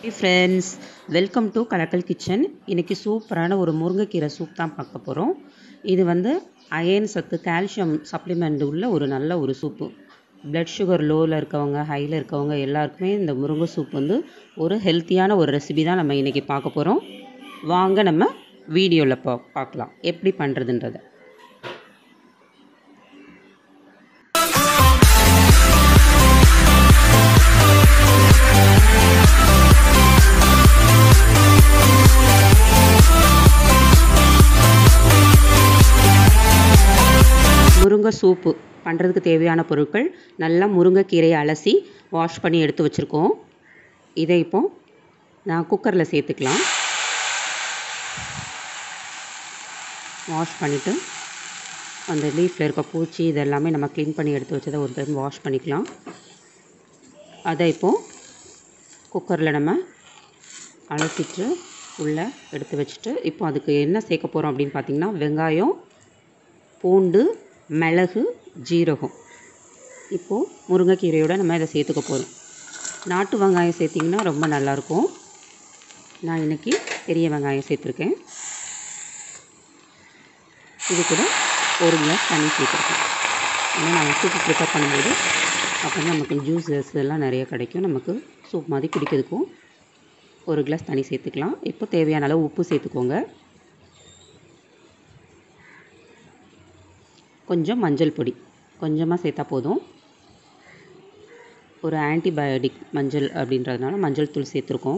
hey friends welcome to Kalakkal Kitchen இன்றைக்கி சூப்பரான ஒரு முருங்கைக்கீரை சூப் தான் பார்க்க போகிறோம் இது வந்து அயன் சத்து கால்சியம் சப்ளிமெண்ட் உள்ள ஒரு நல்ல ஒரு சூப்பு பிளட் சுகர் லோவில் இருக்கவங்க ஹையில் இருக்கவங்க எல்லாருக்குமே இந்த முருங்கை சூப் வந்து ஒரு ஹெல்த்தியான ஒரு ரெசிபி தான் நம்ம இன்றைக்கி பார்க்க போகிறோம் வாங்க நம்ம வீடியோவில் பா பார்க்கலாம் எப்படி பண்ணுறதுன்றதை முருங்கை சூப்பு பண்ணுறதுக்கு தேவையான பொருட்கள் நல்லா முருங்கைக்கீரையை அலசி வாஷ் பண்ணி எடுத்து வச்சுருக்கோம் இதை இப்போ நான் குக்கரில் சேர்த்துக்கலாம் வாஷ் பண்ணிவிட்டு அந்த லீஃப்பில் இருக்க பூச்சி இதெல்லாமே நம்ம க்ளீன் பண்ணி எடுத்து வச்சதை ஒரு டைம் வாஷ் பண்ணிக்கலாம் அதை இப்போது குக்கரில் நம்ம அலசிட்டு உள்ளே எடுத்து வச்சுட்டு இப்போ அதுக்கு என்ன சேர்க்க போகிறோம் அப்படின்னு பார்த்திங்கன்னா வெங்காயம் பூண்டு மிளகு ஜீரகம் இப்போது முருங்கைக்கீரையோடு நம்ம இதை சேர்த்துக்க போகிறோம் நாட்டு வெங்காயம் சேர்த்திங்கன்னா ரொம்ப நல்லாயிருக்கும் நான் இன்றைக்கி பெரிய வெங்காயம் சேர்த்துருக்கேன் இது கூட ஒரு கிளாஸ் தண்ணி சேர்த்துருக்கேன் ஏன்னா நாங்கள் சூப்பு ப்ரிப்பேர் பண்ணும்போது அப்போ நமக்கு ஜூஸஸ் எல்லாம் நிறைய கிடைக்கும் நமக்கு சூப் மாதிரி குடிக்கிறதுக்கும் ஒரு கிளாஸ் தண்ணி சேர்த்துக்கலாம் இப்போ தேவையான அளவு உப்பு சேர்த்துக்கோங்க கொஞ்சம் மஞ்சள் பொடி கொஞ்சமாக சேர்த்தா போதும் ஒரு ஆன்டிபயோட்டிக் மஞ்சள் அப்படின்றதுனால மஞ்சள் தூள் சேர்த்துருக்கோம்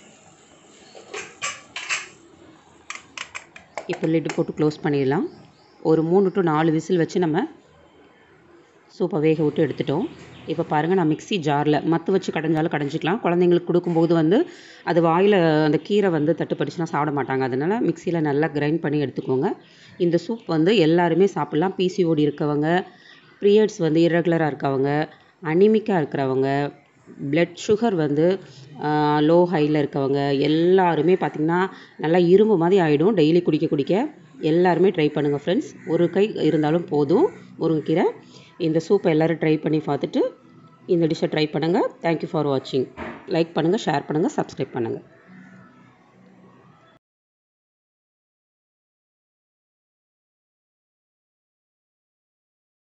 இப்போ லிட்டு போட்டு க்ளோஸ் பண்ணிடலாம் ஒரு மூணு டு நாலு விசில் வச்சு நம்ம சூப்பை வேக விட்டு எடுத்துட்டோம் இப்போ பாருங்கள் நான் மிக்ஸி ஜாரில் மத்து வச்சு கடைஞ்சாலும் கடைஞ்சிக்கலாம் குழந்தைங்களுக்கு கொடுக்கும்போது வந்து அது வாயில் அந்த கீரை வந்து தட்டுப்பட்டுச்சுன்னா சாப்பிட மாட்டாங்க அதனால் மிக்சியில் நல்லா கிரைண்ட் பண்ணி எடுத்துக்கோங்க இந்த சூப் வந்து எல்லாருமே சாப்பிட்லாம் பிசிஓடி இருக்கவங்க பீரியட்ஸ் வந்து இரகுலராக இருக்கவங்க அனிமிக்காக இருக்கிறவங்க பிளட் சுகர் வந்து லோ ஹையில் இருக்கவங்க எல்லாருமே பார்த்திங்கன்னா நல்லா இரும்பு மாதிரி ஆகிடும் டெய்லி குடிக்க குடிக்க எல்லாருமே ட்ரை பண்ணுங்கள் ஃப்ரெண்ட்ஸ் ஒரு கை இருந்தாலும் போதும் முருங்கைக்கீரை இந்த சூப்பை எல்லோரும் ட்ரை பண்ணி பார்த்துட்டு இந்த டிஷ்ஷை ட்ரை பண்ணுங்கள் தேங்க்யூ ஃபார் வாட்சிங் லைக் பண்ணுங்கள் ஷேர் பண்ணுங்கள் சப்ஸ்கிரைப் பண்ணுங்கள்